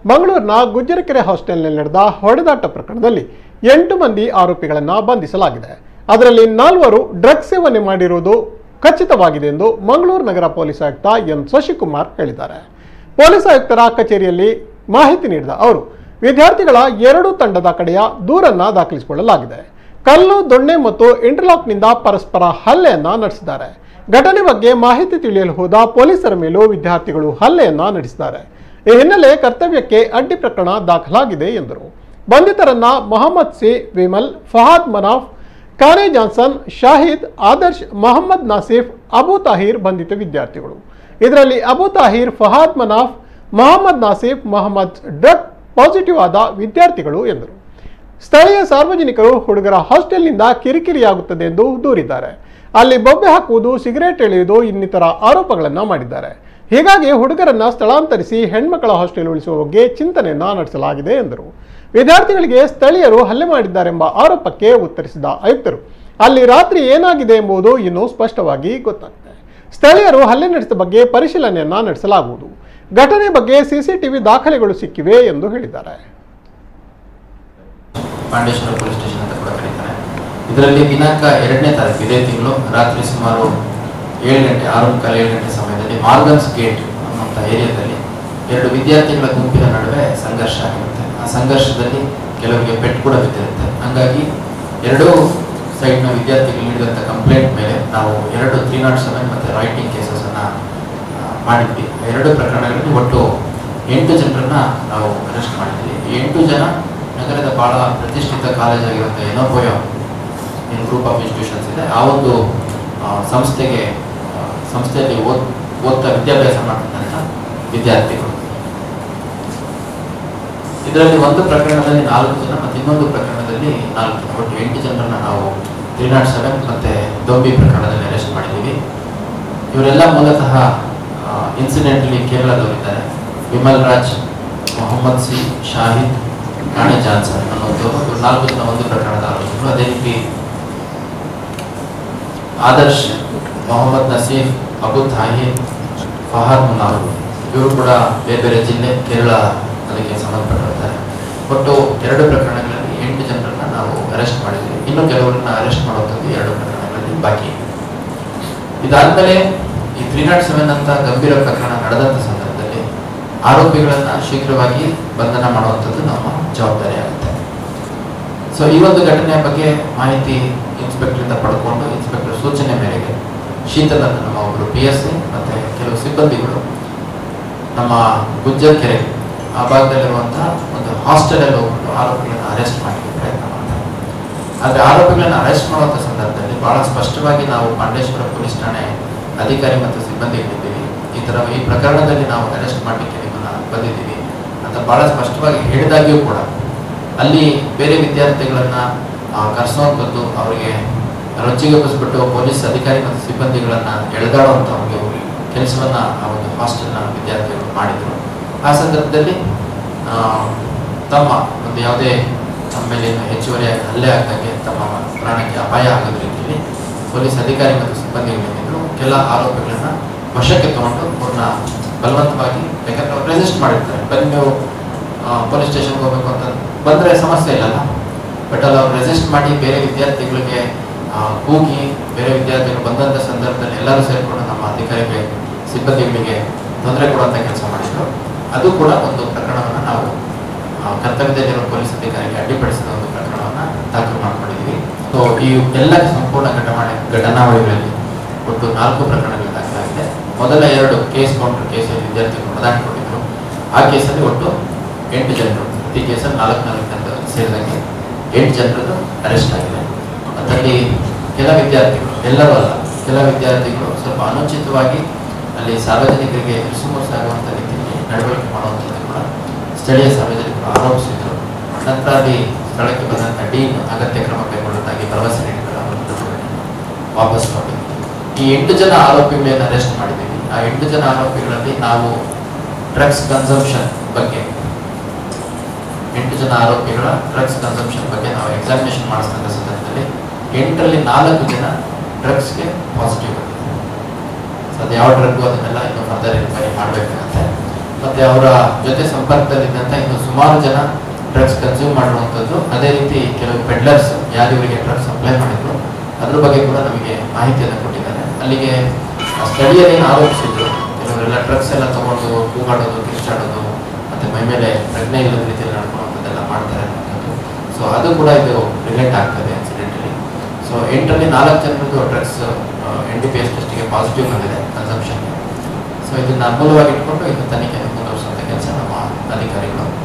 ಮಂಗಳೂರಿನ ಗುಜ್ಜರಕೆರೆ ಹಾಸ್ಟೆಲ್ನಲ್ಲಿ ನಡೆದ ಹೊಡೆದಾಟ ಪ್ರಕರಣದಲ್ಲಿ ಎಂಟು ಮಂದಿ ಆರೋಪಿಗಳನ್ನು ಬಂಧಿಸಲಾಗಿದೆ ಅದರಲ್ಲಿ ನಾಲ್ವರು ಡ್ರಗ್ಸ್ ಸೇವನೆ ಮಾಡಿರುವುದು ಖಚಿತವಾಗಿದೆ ಎಂದು ಮಂಗಳೂರು ನಗರ ಪೊಲೀಸ್ ಆಯುಕ್ತ ಎನ್ ಶಶಿಕುಮಾರ್ ಹೇಳಿದ್ದಾರೆ ಪೊಲೀಸ್ ಆಯುಕ್ತರ ಕಚೇರಿಯಲ್ಲಿ ಮಾಹಿತಿ ನೀಡಿದ ಅವರು ವಿದ್ಯಾರ್ಥಿಗಳ ಎರಡು ತಂಡದ ಕಡೆಯ ದೂರನ್ನ ದಾಖಲಿಸಿಕೊಳ್ಳಲಾಗಿದೆ ಕಲ್ಲು ದೊಣ್ಣೆ ಮತ್ತು ಇಂಟರ್ಲಾಕ್ನಿಂದ ಪರಸ್ಪರ ಹಲ್ಲೆಯನ್ನ ನಡೆಸಿದ್ದಾರೆ ಘಟನೆ ಬಗ್ಗೆ ಮಾಹಿತಿ ತಿಳಿಯಲು ಹೋದ ಪೊಲೀಸರ ಮೇಲೂ ವಿದ್ಯಾರ್ಥಿಗಳು ಹಲ್ಲೆಯನ್ನ ನಡೆಸಿದ್ದಾರೆ ಈ ಹಿನ್ನೆಲೆ ಕರ್ತವ್ಯಕ್ಕೆ ಅಡ್ಡಿ ಪ್ರಕರಣ ದಾಖಲಾಗಿದೆ ಎಂದರು ಬಂಧಿತರನ್ನ ಮೊಹಮ್ಮದ್ ಸಿ ವಿಮಲ್ ಫಹಾದ್ ಮನಾಫ್ ಕಾನೆ ಜಾನ್ಸನ್ ಶಾಹಿದ್ ಆದರ್ಶ್ ಮೊಹಮ್ಮದ್ ನಾಸಿಫ್ ಅಬು ತಾಹಿರ್ ಬಂಧಿತ ವಿದ್ಯಾರ್ಥಿಗಳು ಇದರಲ್ಲಿ ಅಬು ತಾಹಿರ್ ಫಹಾದ್ ಮನಾಫ್ ಮೊಹಮ್ಮದ್ ನಾಸಿಫ್ ಮೊಹಮ್ಮದ್ ಡ್ರಗ್ ಪಾಸಿಟಿವ್ ಆದ ವಿದ್ಯಾರ್ಥಿಗಳು ಎಂದರು ಸ್ಥಳೀಯ ಸಾರ್ವಜನಿಕರು ಹುಡುಗರ ಹಾಸ್ಟೆಲ್ನಿಂದ ಕಿರಿಕಿರಿಯಾಗುತ್ತದೆ ಎಂದು ದೂರಿದ್ದಾರೆ ಅಲ್ಲಿ ಬೊಬ್ಬೆ ಹಾಕುವುದು ಸಿಗರೇಟ್ ಎಳೆಯುವುದು ಇನ್ನಿತರ ಆರೋಪಗಳನ್ನು ಮಾಡಿದ್ದಾರೆ ಹೀಗಾಗಿ ಹುಡುಗರನ್ನ ಸ್ಥಳಾಂತರಿಸಿ ಹೆಣ್ಮಕ್ಕಳ ಹಾಸ್ಟೆಲ್ ಉಳಿಸುವ ಬಗ್ಗೆ ಚಿಂತನೆಯನ್ನ ನಡೆಸಲಾಗಿದೆ ಎಂದರು ವಿದ್ಯಾರ್ಥಿಗಳಿಗೆ ಸ್ಥಳೀಯರು ಹಲ್ಲೆ ಮಾಡಿದ್ದಾರೆಂಬ ಆರೋಪಕ್ಕೆ ಉತ್ತರಿಸಿದ ಆಯುಕ್ತರು ಅಲ್ಲಿ ರಾತ್ರಿ ಏನಾಗಿದೆ ಎಂಬುದು ಇನ್ನೂ ಸ್ಪಷ್ಟವಾಗಿ ಗೊತ್ತಾಗ್ತದೆ ಸ್ಥಳೀಯರು ಹಲ್ಲೆ ನಡೆಸಿದ ಬಗ್ಗೆ ಪರಿಶೀಲನೆಯನ್ನ ನಡೆಸಲಾಗುವುದು ಘಟನೆ ಬಗ್ಗೆ ಸಿಸಿಟಿವಿ ದಾಖಲೆಗಳು ಸಿಕ್ಕಿವೆ ಎಂದು ಹೇಳಿದ್ದಾರೆ ಪಾಂಡೇಶ್ವರ ಪೊಲೀಸ್ ಸ್ಟೇಷನ್ ಅಂತ ಕೂಡ ಕರೀತಾರೆ ಇದರಲ್ಲಿ ದಿನಾಂಕ ಎರಡನೇ ತಾರೀಕು ಇದೇ ತಿಂಗಳು ರಾತ್ರಿ ಸುಮಾರು ಏಳು ಗಂಟೆ ಆರು ಮುಕ್ಕಾಲು ಏಳು ಗಂಟೆ ಸಮಯದಲ್ಲಿ ಮಾರ್ಗನ್ಸ್ ಗೇಟ್ ಅನ್ನುವಂಥ ಏರಿಯಾದಲ್ಲಿ ಎರಡು ವಿದ್ಯಾರ್ಥಿಗಳ ಗುಂಪಿನ ನಡುವೆ ಸಂಘರ್ಷ ಆಗಿರುತ್ತೆ ಆ ಸಂಘರ್ಷದಲ್ಲಿ ಕೆಲವರಿಗೆ ಪೆಟ್ಟು ಕೂಡ ಬಿದ್ದಿರುತ್ತೆ ಹಂಗಾಗಿ ಎರಡೂ ಸೈಡ್ನ ವಿದ್ಯಾರ್ಥಿಗಳು ನೀಡಿದಂಥ ಕಂಪ್ಲೇಂಟ್ ಮೇಲೆ ನಾವು ಎರಡು ತ್ರೀ ನಾಟ್ ಸೆವೆನ್ ಮತ್ತು ರೈಟಿಂಗ್ ಕೇಸಸನ್ನು ಮಾಡಿದ್ವಿ ಆ ಎರಡು ಪ್ರಕರಣಗಳಲ್ಲಿ ಒಟ್ಟು ಎಂಟು ಜನರನ್ನ ನಾವು ಅರೆಸ್ಟ್ ಮಾಡಿದ್ವಿ ಈ ಎಂಟು ಜನ ನಗರದ ಬಹಳ ಪ್ರತಿಷ್ಠಿತ ಕಾಲೇಜ್ ಆಗಿರುತ್ತೆ ಎನೋಪೋಯೋ ಏನು ಗ್ರೂಪ್ ಆಫ್ ಇನ್ಸ್ಟಿಟ್ಯೂಷನ್ಸ್ ಇದೆ ಆ ಒಂದು ಆ, ಸಂಸ್ಥೆಗೆ ಆ, ಸಂಸ್ಥೆಯಲ್ಲಿ ಓದ್ ಓದ್ತಾ ವಿದ್ಯಾಭ್ಯಾಸ ಮಾಡ್ತಕ್ಕಂಥ ವಿದ್ಯಾರ್ಥಿಗಳು ಇದರಲ್ಲಿ ಒಂದು ಪ್ರಕರಣದಲ್ಲಿ ನಾಲ್ಕು ಜನ ಮತ್ತು ಇನ್ನೊಂದು ಪ್ರಕರಣದಲ್ಲಿ ನಾಲ್ಕು ಜನ ಒಟ್ಟು ಎಂಟು ಜನರನ್ನ ನಾವು ತ್ರೀ ನಾಟ್ ಸೆವೆನ್ ಮತ್ತು ದೊಂಬಿ ಪ್ರಕರಣದಲ್ಲಿ ಅರೆಸ್ಟ್ ಮಾಡಿದ್ದೀವಿ ಇವರೆಲ್ಲ ಮೂಲತಃ ಇನ್ಸಿಡೆಂಟ್ಲಿ ಕೇರಳದವರಿದ್ದಾರೆ ವಿಮಲ್ ರಾಜ್ ಮೊಹಮ್ಮದ್ ಸಿ ಶಾಹಿದ್ ರಾಣಿ ಜಾನ್ಸನ್ ಅನ್ನೋದು ನಾಲ್ಕು ಜನ ಒಂದು ಪ್ರಕರಣದ ಆರೋಪಿಗಳು ಅದೇ ರೀತಿ ಆದರ್ಶ್ ಮೊಹಮ್ಮದ್ ನಸೀಫ್ ಅಬು ತಾಹಿರ್ ಫಹಾದ್ ಮುನಾಫ್ ಇವರು ಕೂಡ ಬೇರೆ ಬೇರೆ ಜಿಲ್ಲೆ ಕೇರಳ ಅದಕ್ಕೆ ಸಂಬಂಧಪಟ್ಟಿರ್ತಾರೆ ಒಟ್ಟು ಎರಡು ಪ್ರಕರಣಗಳಲ್ಲಿ ಎಂಟು ಜನರನ್ನ ನಾವು ಅರೆಸ್ಟ್ ಮಾಡಿದ್ವಿ ಇನ್ನು ಕೆಲವರನ್ನ ಅರೆಸ್ಟ್ ಮಾಡುವಂಥದ್ದು ಎರಡು ಪ್ರಕರಣಗಳಲ್ಲಿ ಬಾಕಿ ಇದೆ ಇದಾದ್ಮೇಲೆ ಈ ತ್ರೀ ನಾಟ್ ಸೆವೆನ್ ಅಂತ ಗಂಭೀರ ಪ್ರಕರಣ ನಡೆದಂಥ ಸಂದರ್ಭದಲ್ಲಿ ಆರೋಪಿಗಳನ್ನ ಶೀಘ್ರವಾಗಿ ಬಂಧನ ಮಾಡುವಂಥದ್ದು ನಮ್ಮ ಜವಾಬ್ದಾರಿ ಆಗುತ್ತೆ ಸೊ ಈ ಒಂದು ಘಟನೆಯ ಬಗ್ಗೆ ಮಾಹಿತಿ ಇನ್ಸ್ಪೆಕ್ಟರಿಂದ ಪಡ್ಕೊಂಡು ಇನ್ಸ್ಪೆಕ್ಟರ್ ಸೂಚನೆ ಮೇರೆಗೆ ಶೀತಲನ್ನು ನಮ್ಮ ಒಬ್ಬರು ಪಿ ಎಸ್ ಸಿ ಮತ್ತು ಕೆಲವು ಸಿಬ್ಬಂದಿಗಳು ನಮ್ಮ ಗುಜ್ಜರ್ ಕೆರೆ ಆ ಭಾಗದಲ್ಲಿರುವಂತಹ ಒಂದು ಹಾಸ್ಟೆಲಲ್ಲಿ ಹೋಗ್ಬಿಟ್ಟು ಆರೋಪಿಗಳನ್ನು ಅರೆಸ್ಟ್ ಮಾಡಲಿಕ್ಕೆ ಪ್ರಯತ್ನ ಮಾಡ್ತಾರೆ ಆದರೆ ಆರೋಪಿಗಳನ್ನು ಅರೆಸ್ಟ್ ಮಾಡುವಂಥ ಸಂದರ್ಭದಲ್ಲಿ ಬಹಳ ಸ್ಪಷ್ಟವಾಗಿ ನಾವು ಪಾಂಡೇಶ್ವರ ಪೊಲೀಸ್ ಠಾಣೆ ಅಧಿಕಾರಿ ಮತ್ತು ಸಿಬ್ಬಂದಿಗಳಿದ್ದೀವಿ ಈ ಥರ ಈ ಪ್ರಕರಣದಲ್ಲಿ ನಾವು ಅರೆಸ್ಟ್ ಮಾಡಲಿಕ್ಕೆ ನಿಮ್ಮನ್ನು ಬಂದಿದ್ದೀವಿ ಅಂತ ಬಹಳ ಸ್ಪಷ್ಟವಾಗಿ ಹೇಳಿದಾಗ್ಯೂ ಕೂಡ ಅಲ್ಲಿ ಬೇರೆ ವಿದ್ಯಾರ್ಥಿಗಳನ್ನ ಆ, ಕರೆಸುವಂಥದ್ದು ಅವರಿಗೆ ರೊಚ್ಚಿಗೆಬ್ಬಿಸ್ಬಿಟ್ಟು ಪೊಲೀಸ್ ಅಧಿಕಾರಿ ಮತ್ತು ಸಿಬ್ಬಂದಿಗಳನ್ನ ಎಳೆದಾಡುವಂಥ ಒಂದು ಕೆಲಸವನ್ನ ಆ ಒಂದು ಹಾಸ್ಟೆಲ್ನ ವಿದ್ಯಾರ್ಥಿಗಳು ಮಾಡಿದರು ಆ ಸಂದರ್ಭದಲ್ಲಿ ಆ, ತಮ್ಮ ಒಂದು ಯಾವುದೇ ನಮ್ಮ ಮೇಲೆ ಇನ್ನು ಹೆಚ್ಚುವರಿಯಾಗಿ ಹಲ್ಲೆ ಆಗ್ದಂಗೆ ತಮ್ಮ ಪ್ರಾಣಕ್ಕೆ ಅಪಾಯ ಆಗದ ರೀತಿಯಲ್ಲಿ ಪೊಲೀಸ್ ಅಧಿಕಾರಿ ಮತ್ತು ಸಿಬ್ಬಂದಿಗಳಿಂದ ಕೆಲ ಆರೋಪಿಗಳನ್ನ ವಶಕ್ಕೆ ತಗೊಂಡು ಅವ್ರನ್ನ ಬಲವಂತವಾಗಿ ಯಾಕಂದ್ರೆ ಅವ್ರು ರೆಸಿಸ್ಟ್ ಮಾಡಿರ್ತಾರೆ ಬನ್ನಿ ನೀವು ಪೊಲೀಸ್ ಸ್ಟೇಷನ್ಗೆ ಹೋಗ್ಬೇಕು ಅಂತ ಬಂದರೆ ಸಮಸ್ಯೆ ಇಲ್ಲಲ್ಲ ಬಟ್ ಅಲ್ಲಿ ಅವ್ರು ರೆಸಿಸ್ಟ್ ಮಾಡಿ ಬೇರೆ ವಿದ್ಯಾರ್ಥಿಗಳಿಗೆ ಆ, ಕೂಗಿ ಬೇರೆ ವಿದ್ಯಾರ್ಥಿಗಳು ಬಂದಂಥ ಸಂದರ್ಭದಲ್ಲಿ ಎಲ್ಲರೂ ಸೇರಿಕೊಂಡು ನಮ್ಮ ಅಧಿಕಾರಿಗೆ ಸಿಬ್ಬಂದಿಗಳಿಗೆ ತೊಂದರೆ ಕೊಡುವಂಥ ಕೆಲಸ ಮಾಡಿದ್ರು ಅದು ಕೂಡ ಒಂದು ಪ್ರಕರಣವನ್ನು ನಾವು ಆ, ಕರ್ತವ್ಯದಲ್ಲಿರುವ ಪೊಲೀಸ್ ಅಧಿಕಾರಿಗೆ ಅಡ್ಡಿಪಡಿಸಿದ ಒಂದು ಪ್ರಕರಣವನ್ನು ದಾಖಲು ಮಾಡ್ಕೊಂಡಿದ್ದೀವಿ ಸೊ ಈ ಎಲ್ಲ ಸಂಪೂರ್ಣ ಘಟನೆ ಘಟನಾವಳಿಗಳಲ್ಲಿ ಒಟ್ಟು ನಾಲ್ಕು ಪ್ರಕರಣಗಳು ದಾಖಲಾಗಿದೆ ಮೊದಲ ಎರಡು ಕೇಸ್ ಕೌಂಟರ್ ಕೇಸಲ್ಲಿ ವಿದ್ಯಾರ್ಥಿಗಳು ಹೊಡೆದಾಡಿಕೊಂಡಿದ್ರು ಆ ಕೇಸಲ್ಲಿ ಒಟ್ಟು ಎಂಟು ಜನರು ಪ್ರತಿ ಕೇಸಲ್ಲಿ ನಾಲ್ಕು ನಾಲ್ಕು ಜನರು ಸೇರಿದಂಗೆ ಎಂಟು ಜನರದ್ದು ಅರೆಸ್ಟ್ ಆಗಿದೆ ಅದರಲ್ಲಿ ಕೆಲ ವಿದ್ಯಾರ್ಥಿಗಳು ಎಲ್ಲರೂ ಅಲ್ಲ ಕೆಲ ವಿದ್ಯಾರ್ಥಿಗಳು ಸ್ವಲ್ಪ ಅನುಚಿತವಾಗಿ ಅಲ್ಲಿ ಸಾರ್ವಜನಿಕರಿಗೆ ಇರಿಸುಮುರುಸಾಗುವಂಥ ರೀತಿಯಲ್ಲಿ ನಡವಳಿಕೆ ಮಾಡುವಂಥದ್ದು ಕೂಡ ಸ್ಥಳೀಯ ಸಾರ್ವಜನಿಕರು ಆರೋಪಿಸಿದರು ನಂತರ ಅಲ್ಲಿ ಸ್ಥಳಕ್ಕೆ ಬಂದಂಥ ಡೀನ್ ಅಗತ್ಯ ಕ್ರಮ ಕೈಗೊಳ್ಳುವುದಾಗಿ ಭರವಸೆ ನೀಡಿದರು ಅವರನ್ನು ವಾಪಸ್ ಮಾಡಿದ್ವಿ ಈ ಎಂಟು ಜನ ಆರೋಪಿಗಳನ್ನು ಅರೆಸ್ಟ್ ಮಾಡಿದ್ದೀವಿ ಆ ಎಂಟು ಜನ ಆರೋಪಿಗಳಲ್ಲಿ ನಾವು ಡ್ರಗ್ಸ್ ಕನ್ಸಂಪ್ಷನ್ ಬಗ್ಗೆ ಎಂಟು ಜನ ಆರೋಪಿಗಳ ಡ್ರಗ್ಸ್ ಕನ್ಸಂಪ್ಷನ್ ಬಗ್ಗೆ ನಾವು ಎಕ್ಸಾಮಿನೇಷನ್ ಮಾಡಿಸಿದ ಸಂದರ್ಭದಲ್ಲಿ ಎಂಟರಲ್ಲಿ ನಾಲ್ಕು ಜನ ಡ್ರಗ್ಸ್ಗೆ ಪಾಸಿಟಿವ್ ಬಂದಿದೆ ಸೊ ಅದು ಯಾವ ಡ್ರಗ್ ಅದನ್ನೆಲ್ಲ ಇನ್ನೂ ಫರ್ದರ್ ಎನ್ಕ್ವೈರಿ ಮಾಡಬೇಕಾಗತ್ತೆ ಮತ್ತೆ ಅವರ ಜೊತೆ ಸಂಪರ್ಕದಲ್ಲಿದ್ದಂಥ ಇನ್ನು ಸುಮಾರು ಜನ ಡ್ರಗ್ಸ್ ಕನ್ಸ್ಯೂಮ್ ಮಾಡಿರುವಂಥದ್ದು ಅದೇ ರೀತಿ ಕೆಲವು ಪೆಡ್ಲರ್ಸ್ ಯಾರು ಇವರಿಗೆ ಡ್ರಗ್ಸ್ ಸಪ್ಲೈ ಮಾಡಿದ್ರು ಅದ್ರ ಬಗ್ಗೆ ಕೂಡ ನಮಗೆ ಮಾಹಿತಿಯನ್ನು ಕೊಟ್ಟಿದ್ದಾರೆ ಅಲ್ಲಿಗೆ ಆ ಸ್ಥಳೀಯರೇನು ಆರೋಪಿಸಿದ್ರು ಕೆಲವರೆಲ್ಲ ಡ್ರಗ್ಸ್ ಎಲ್ಲ ತಗೊಂಡು ಕೂಗಾಡೋದು ಕಿರ್ಚಾಡೋದು ಮತ್ತೆ ಮೈ ಮೇಲೆ ಪ್ರಜ್ಞೆ ಇಲ್ಲದ ರೀತಿಯಲ್ಲಿ ನಡ್ಕೊಳ್ಳುವಂಥದ್ದೆಲ್ಲ ಮಾಡ್ತಾರೆ ಅನ್ನೋಂಥದ್ದು ಸೊ ಅದು ಕೂಡ ಇದು ರಿಲೇಟ್ ಆಗ್ತದೆ ಇನ್ಸಿಡೆಂಟಲಿ ಸೊ ಎಂಟರಲ್ಲಿ ನಾಲ್ಕು ಜನರದ್ದು drugs N D P S ಟೆಸ್ಟಿಗೆ ಪಾಸಿಟಿವ್ ಬಂದಿದೆ ಕನ್ಸಂಪ್ಷನ್ ಸೊ ಇದನ್ನ ಮೂಲವಾಗಿ ಇಟ್ಕೊಂಡು ಇದು ತನಿಖೆ ಮುಂದುವರಿಸುವಂಥ ಕೆಲಸ ನಮ್ಮ ಅಧಿಕಾರಿಗಳು